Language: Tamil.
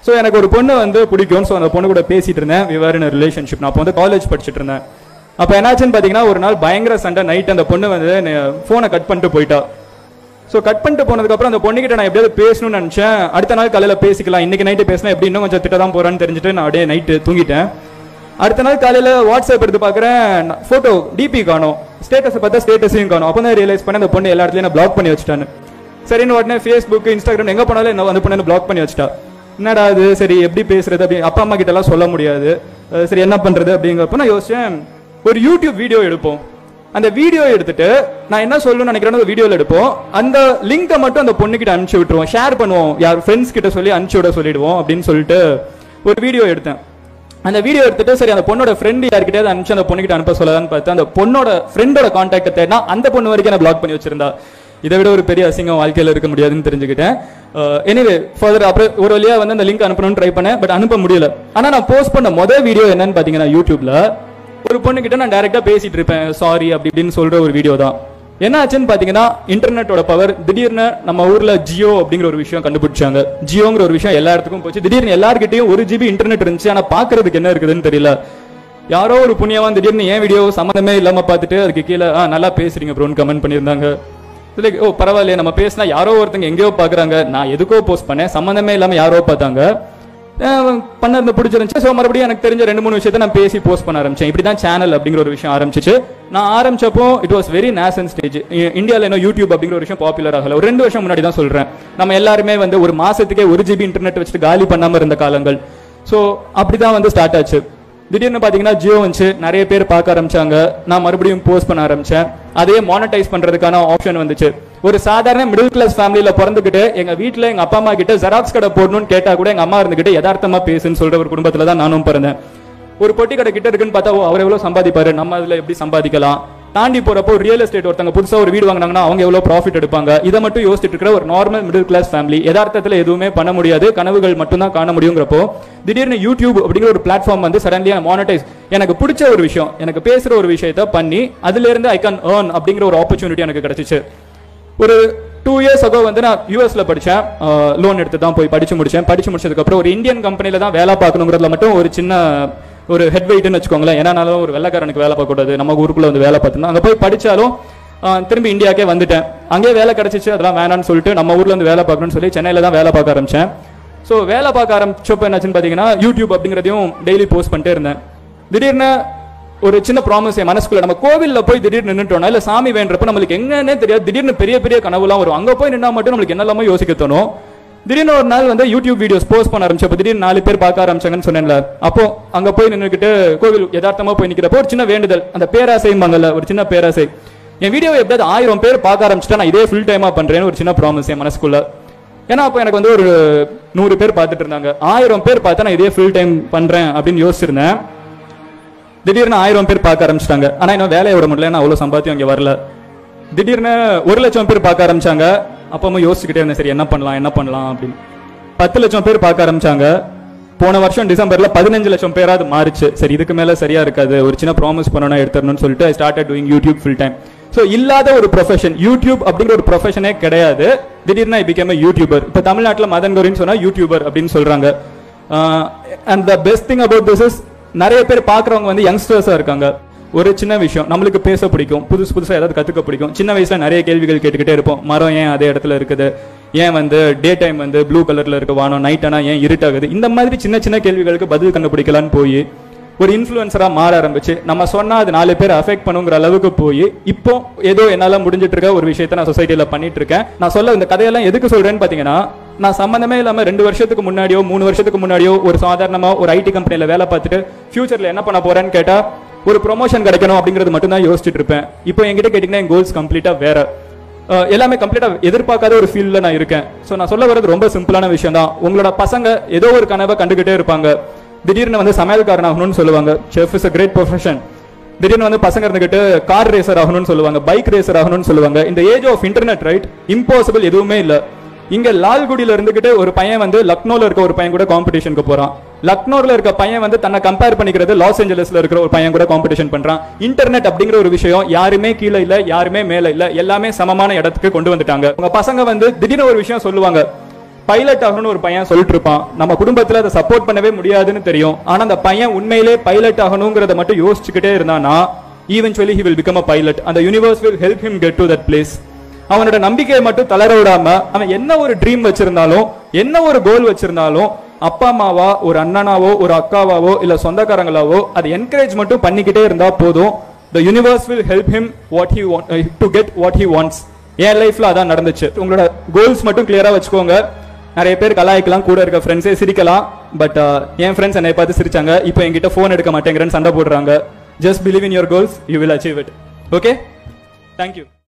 ஸோ எனக்கு ஒரு பொண்ணு வந்து பிடிக்கும் ஸோ அந்த பொண்ணு கூட பேசிட்டு இருந்தேன் விவர் இன் ரிலேஷன்ஷிப் நான் அப்போ வந்து காலேஜ் படிச்சுட்டு இருந்தேன் அப்போ என்னாச்சுன்னு பார்த்தீங்கன்னா ஒரு நாள் பயங்கர சண்டை நைட் அந்த பொண்ணு வந்து ஃபோனை கட் பண்ணிட்டு போயிட்டா ஸோ கட் பண்ணிட்டு போனதுக்கப்புறம் அந்த பொண்ணுகிட்ட நான் எப்படியாவது பேசணும்னு நினச்சேன் அடுத்த நாள் காலையில் பேசிக்கலாம் இன்னைக்கு நைட்டு பேசினா எப்படி இன்னும் கொஞ்சம் திட்ட தான் போறான்னு தெரிஞ்சுட்டு நான் அப்படியே நைட்டு தூங்கிட்டேன் அடுத்த நாள் காலையில் வாட்ஸ்அப் எடுத்து பார்க்குறேன் ஃபோட்டோ டிபி காணும் ஸ்டேட்டஸை பார்த்தா ஸ்டேட்டஸையும் காணும் அப்போ தான் ரியலைஸ் பண்ணி அந்த பொண்ணு எல்லா இடத்துலையும் நான் பிளாக் பண்ணி வச்சுட்டான்னு சரின்னு உடனே ஃபேஸ்புக் இன்ஸ்டாகிராம் எங்கே போனாலும் என்ன அந்த பொண்ணு பிளாக் பண்ணி வச்சுட்டா என்னடா அது சரி எப்படி பேசுறது அப்படி அப்பா அம்மா கிட்ட எல்லாம் சொல்ல முடியாது அஹ் சரி என்ன பண்றது அப்படிங்கிறப்ப நான் யோசிச்சேன் ஒரு யூடியூப் வீடியோ எடுப்போம் அந்த வீடியோ எடுத்துட்டு நான் என்ன சொல்லணும்னு நினைக்கிறேன் அந்த வீடியோல எடுப்போம் அந்த லிங்கை மட்டும் அந்த பொண்ணுகிட்ட அனுப்பிச்சு விட்டுருவோம் ஷேர் பண்ணுவோம் யார் ஃப்ரெண்ட்ஸ் கிட்ட சொல்லி அனுப்பிச்சு விட சொல்லிடுவோம் அப்படின்னு சொல்லிட்டு ஒரு வீடியோ எடுத்தேன் அந்த வீடியோ எடுத்துட்டு சரி அந்த பொண்ணோட ஃப்ரெண்ட் யார்கிட்டயாவது அனுப்பிச்சு அந்த பொண்ணுகிட்ட அனுப்ப சொல்லலாம்னு பார்த்து அந்த பொண்ணோட ஃப்ரெண்டோட கான்டாக்ட் தேடினா அந்த பொண்ணு வரைக்கும் நான் பிளாக் பண்ணி வச்சிருந்தா இதை விட ஒரு பெரிய அசிங்கம் வாழ்க்கையில இருக்க முடியாதுன்னு தெரிஞ்சுக்கிட்டேன் எனிவே ஃபர்தர் அப்புறம் ஒரு வழியா வந்து அந்த லிங்க் அனுப்பணும்னு ட்ரை பண்ணேன் பட் அனுப்ப முடியல ஆனா நான் போஸ்ட் பண்ண மொதல் வீடியோ என்னன்னு பாத்தீங்கன்னா யூடியூப்ல ஒரு பொண்ணு கிட்ட நான் டைரக்டா பேசிட்டு இருப்பேன் சாரி அப்படி இப்படின்னு சொல்ற ஒரு வீடியோ தான் என்ன ஆச்சுன்னு பாத்தீங்கன்னா இன்டர்நெட்டோட பவர் திடீர்னு நம்ம ஊர்ல ஜியோ அப்படிங்கிற ஒரு விஷயம் கண்டுபிடிச்சாங்க ஜியோங்கிற ஒரு விஷயம் எல்லா இடத்துக்கும் போச்சு திடீர்னு எல்லார்கிட்டயும் ஒரு ஜிபி இன்டர்நெட் இருந்துச்சு ஆனா பாக்குறதுக்கு என்ன இருக்குதுன்னு தெரியல யாரோ ஒரு புண்ணியவான் திடீர்னு ஏன் வீடியோ சம்மந்தமே இல்லாம பார்த்துட்டு அதுக்கு கீழே ஆ நல்லா பேசுறீங்க ப்ரோன்னு கமெண்ட் பண்ணியிருந்தாங்க லைக் ஓ பரவாயில்லையே நம்ம பேசினா யாரோ ஒருத்தங்க எங்கேயோ பாக்குறாங்க நான் எதுக்கோ போஸ்ட் பண்ணேன் சம்மந்தமே இல்லாம யாரோ பார்த்தாங்க அஹ் பண்ணது பிடிச்சிருந்துச்சு ஸோ மறுபடியும் எனக்கு தெரிஞ்ச ரெண்டு மூணு விஷயத்தை நான் பேசி போஸ்ட் பண்ண ஆரம்பிச்சேன் இப்படி தான் சேனல் அப்படிங்கிற ஒரு விஷயம் ஆரம்பிச்சிச்சு நான் ஆரம்பிச்சப்போ it was very nascent stage இந்தியாவில் இன்னும் யூடியூப் அப்படிங்கிற ஒரு விஷயம் பாப்புலர் ஆகல ஒரு ரெண்டு வருஷம் முன்னாடி தான் சொல்றேன் நம்ம எல்லாருமே வந்து ஒரு மாசத்துக்கே ஒரு ஜிபி இன்டர்நெட் வச்சுட்டு காலி பண்ணாம இருந்த காலங்கள் ஸோ அப்படிதான் வந்து ஸ்டார்ட் ஆச்சு திடீர்னு பாத்தீங்கன்னா ஜியோ வந்துச்சு நிறைய பேர் பார்க்க ஆரம்பிச்சாங்க நான் மறுபடியும் போஸ்ட் பண்ண ஆரம்பிச்சேன் அதே மானிட்டைஸ் பண்றதுக்கான ஆப்ஷன் வந்துச்சு ஒரு சாதாரண மிடில் கிளாஸ் ஃபேமிலியில பிறந்துகிட்டு எங்க வீட்ல எங்க அப்பா அம்மா கிட்ட ஜெராக்ஸ் கடை போடணும்னு கேட்டா கூட எங்க அம்மா இருந்துகிட்டு யதார்த்தமா பேசுன்னு சொல்ற ஒரு குடும்பத்துல தான் நானும் பிறந்தேன் ஒரு பொட்டி கடை கிட்ட இருக்குன்னு பார்த்தா ஓ, அவர் எவ்வளவு சம்பாதிப்பாரு நம்ம அதுல எப்படி சம்பாதிக்கலாம் தாண்டி போறப்போ ரியல் எஸ்டேட் ஒருத்தங்க புதுசா ஒரு வீடு வாங்கினாங்கன்னா அவங்க எவ்வளவு ப்ராஃபிட் எடுப்பாங்க இதை மட்டும் யோசிச்சுட்டு இருக்கிற ஒரு நார்மல் மிடில் கிளாஸ் ஃபேமிலி யதார்த்தத்துல எதுவுமே பண்ண முடியாது கனவுகள் மட்டும் தான் காண முடியுங்கிறப்போ திடீர்னு யூடியூப் அப்படிங்கிற ஒரு பிளாட்ஃபார்ம் வந்து சடன்லியா மானிட்டைஸ் எனக்கு பிடிச்ச ஒரு விஷயம் எனக்கு பேசுற ஒரு விஷயத்த பண்ணி அதுல இருந்து ஐ கேன் ஏர்ன் அப்படிங்கிற ஒரு ஆப்பர்ச்சுனிட்டி எனக்கு கிடைச்சிச்சு ஒரு டூ இயர்ஸ் அகோ வந்து நான் யூஎஸ்ல படிச்சேன் லோன் எடுத்து தான் போய் படிச்சு முடிச்சேன் படிச்சு முடிச்சதுக்கு அப்புறம் ஒரு இந்தியன் கம்பெனில தான் வேலை பார்க்கணுங்கிறதுல மட்டும் ஒரு சின்ன ஒரு ஹெட் வெயிட்னு வச்சுக்கோங்களேன் ஏன்னாலும் ஒரு வெள்ளக்காரனுக்கு வேலை பார்க்கக்கூடாது நம்ம ஊருக்குள்ள வந்து வேலை பார்த்தோம்னா அங்க போய் படிச்சாலும் ஆஹ், திரும்பி இந்தியாக்கே வந்துட்டேன் அங்கேயே வேலை கிடைச்சிச்சு அதெல்லாம் வேணாம்னு சொல்லிட்டு நம்ம ஊர்ல வந்து வேலை பார்க்கணும்னு சொல்லி சென்னையில தான் வேலை பார்க்க ஆரம்பிச்சேன் ஸோ வேலை பார்க்க ஆரம்பிச்சப்போ என்னாச்சுன்னு பார்த்தீங்கன்னா யூடியூப் அப்படிங்கிறதையும் டெய்லி போஸ்ட் பண்ணிட்டே இருந்தேன் திடீர்னு ஒரு சின்ன ப்ராமிஸ் என் மனசுக்குள்ள நம்ம கோவில்ல போய் திடீர்னு நின்னுட்டோம்னா இல்ல சாமி வேண்டப்ப நம்மளுக்கு எங்கன்னே தெரியாது திடீர்னு பெரிய பெரிய கனவுலாம் வரும் அங்க போய் நின்னா மட்டும் நம்மளுக்கு என்னெல்லாமோ யோசிக்க தோணும் திடீர்னு ஒரு நாள் வந்து யூடியூப் வீடியோஸ் போஸ்ட் பண்ண ஆரம்பிச்சப்ப திடீர்னு நாலு பேர் பார்க்க ஆரம்பிச்சாங்கன்னு சொன்னேன்ல அப்போ அங்க போய் நின்னுக்கிட்டு கோவில் யதார்த்தமா போய் நிக்கிறப்போ ஒரு சின்ன வேண்டுதல் அந்த பேராசைம்பாங்கல்ல ஒரு சின்ன பேராசை என் வீடியோ எப்படியாவது ஆயிரம் பேர் பார்க்க ஆரம்பிச்சிட்டா நான் இதே ஃபுல் டைமா பண்றேன்னு ஒரு சின்ன ப்ராமிஸ் என் மனசுக்குள்ள ஏன்னா அப்போ எனக்கு வந்து ஒரு நூறு பேர் பார்த்துட்டு இருந்தாங்க ஆயிரம் பேர் பார்த்தா நான் இதே ஃபுல் டைம் பண்றேன் அப்படின்னு யோசிச்சிருந்தேன் திடீர்னு ஆயிரம் பேர் பார்க்க ஆரம்பிச்சிட்டாங்க ஆனா இன்னும் வேலையை விட முடியல நான் அவ்வளவு சம்பாத்தியம் இங்க வரல திடீர்னு ஒரு லட்சம் பேர் பார்க்க ஆரம்பிச்சாங்க அப்பவும் யோசிச்சுக்கிட்டே இருந்தேன் சரி என்ன பண்ணலாம் என்ன பண்ணலாம் அப்படின்னு பத்து லட்சம் பேர் பார்க்க ஆரம்பிச்சாங்க போன வருஷம் டிசம்பர்ல பதினஞ்சு லட்சம் பேராது மாறிச்சு சரி இதுக்கு மேல சரியா இருக்காது ஒரு சின்ன ப்ராமிஸ் பண்ணணும் எடுத்துடணும்னு சொல்லிட்டு I started doing YouTube full time so இல்லாத ஒரு ப்ரொஃபஷன் யூடியூப் அப்படிங்கிற ஒரு ப்ரொஃபஷனே கிடையாது திடீர்னு ஐ பிகேம் யூடியூபர் இப்போ தமிழ்நாட்டில் மதன் கௌரின்னு சொன்னா யூடியூபர் அப்படின்னு சொல்றாங்க and the best thing about this is நிறைய பேர் பார்க்குறவங்க வந்து யங்ஸ்டர்ஸா இருக்காங்க ஒரு சின்ன விஷயம் நம்மளுக்கு பேச பிடிக்கும் புதுசு புதுசா ஏதாவது கத்துக்க பிடிக்கும் சின்ன வயசுல நிறைய கேள்விகள் கேட்டுக்கிட்டே இருப்போம் மரம் ஏன் அதே இடத்துல இருக்குது ஏன் வந்து டே டைம் வந்து ப்ளூ கலர்ல இருக்க வானம் நைட் ஆனா ஏன் இருட்டாகுது இந்த மாதிரி சின்ன சின்ன கேள்விகளுக்கு பதில் கண்டுபிடிக்கலான்னு போய் ஒரு இன்ஃப்ளூயன்சரா மாற ஆரம்பிச்சு நம்ம சொன்னா அது நாலு பேர் அஃபெக்ட் பண்ணுங்கிற அளவுக்கு போய் இப்போ ஏதோ என்னால முடிஞ்சிட்டு இருக்க ஒரு விஷயத்த நான் சொசைட்டில பண்ணிட்டு இருக்கேன் நான் சொல்ல இந்த கதையெல்லாம் எதுக்கு சொல்றேன்னு பாத்தீங்கன்னா நான் சம்பந்தமே இல்லாம ரெண்டு வருஷத்துக்கு முன்னாடியோ மூணு வருஷத்துக்கு முன்னாடியோ ஒரு சாதாரணமா ஒரு ஐடி கம்பெனில வேலை பார்த்துட்டு ஃபியூச்சர்ல என்ன பண்ண போறேன்னு கேட்டா ஒரு ப்ரொமோஷன் கிடைக்கணும் அப்படிங்கிறது மட்டும் தான் யோசிச்சுட்டு இருப்பேன் இப்போ என்கிட்ட கேட்டீங்கன்னா என் கோல்ஸ் கம்ப்ளீட்டா வேற அஹ் எல்லாமே கம்ப்ளீட்டா எதிர்பார்க்காத ஒரு ஃபீல்ட்ல நான் இருக்கேன் ஸோ நான் சொல்ல வர்றது ரொம்ப சிம்பிளான விஷயம் தான் உங்களோட பசங்க ஏதோ ஒரு கனவை கண்டுகிட்டே இருப்பாங்க திடீர்னு வந்து சமையல்காரன் ஆகணும்னு சொல்லுவாங்க chef is a great profession திடீர்னு வந்து பசங்க இருந்துகிட்டு கார் ரேசர் ஆகணும்னு சொல்லுவாங்க பைக் ரேசர் ஆகணும்னு சொல்லுவாங்க இந்த age of internet right impossible எதுவுமே இல்ல இங்க லால்குடியில இருந்துகிட்டு ஒரு பையன் வந்து லக்னோல இருக்க ஒரு பையன் கூட காம்படிஷனுக்கு போறான் லக்னோல இருக்க பையன் வந்து தன்னை கம்பேர் பண்ணிக்கிறது லாஸ் ஏஞ்சலஸ்ல இருக்கிற ஒரு பையன் கூட காம்படிஷன் பண்றான் இன்டர்நெட் அப்படிங்கிற ஒரு விஷயம் யாருமே கீழே இல்ல யாருமே மேல இல்ல எல்லாமே சமமான இடத்துக்கு கொண்டு வந்துட்டாங்க உங்க பசங்க வந்து திடீர்னு ஒரு விஷயம் சொல்லுவாங்க பைலட் ஆகணும்னு ஒரு பையன் சொல்லிட்டு இருப்பான் நம்ம குடும்பத்துல அதை சப்போர்ட் பண்ணவே முடியாதுன்னு தெரியும் ஆனா அந்த பையன் உண்மையிலே பைலட் ஆகணுங்கிறத மட்டும் யோசிச்சுக்கிட்டே இருந்தானா eventually he will become a pilot அந்த universe will help him get to that place அவனோட நம்பிக்கையை மட்டும் தளர விடாம அவன் என்ன ஒரு ட்ரீம் வச்சிருந்தாலும் என்ன ஒரு கோல் வச்சிருந்தாலும் அப்பா அம்மாவா ஒரு அண்ணனாவோ ஒரு அக்காவாவோ இல்ல சொந்தக்காரங்களாவோ அதை என்கரேஜ் மட்டும் பண்ணிக்கிட்டே இருந்தா போதும் the universe will help him what he to get what he wants என் லைஃப்ல அதான் நடந்துச்சு உங்களோட கோல்ஸ் மட்டும் கிளியரா வச்சுக்கோங்க நிறைய பேர் கலாய்க்கலாம் கூட இருக்க ஃப்ரெண்ட்ஸே சிரிக்கலாம் பட் என் ஃப்ரெண்ட்ஸ் என்னை பார்த்து சிரிச்சாங்க இப்போ என்கிட்ட ஃபோன் எடுக்க மாட்டேங்கிறேன்னு சண்டை போடுறாங்க just believe in your goals you will achieve it okay thank you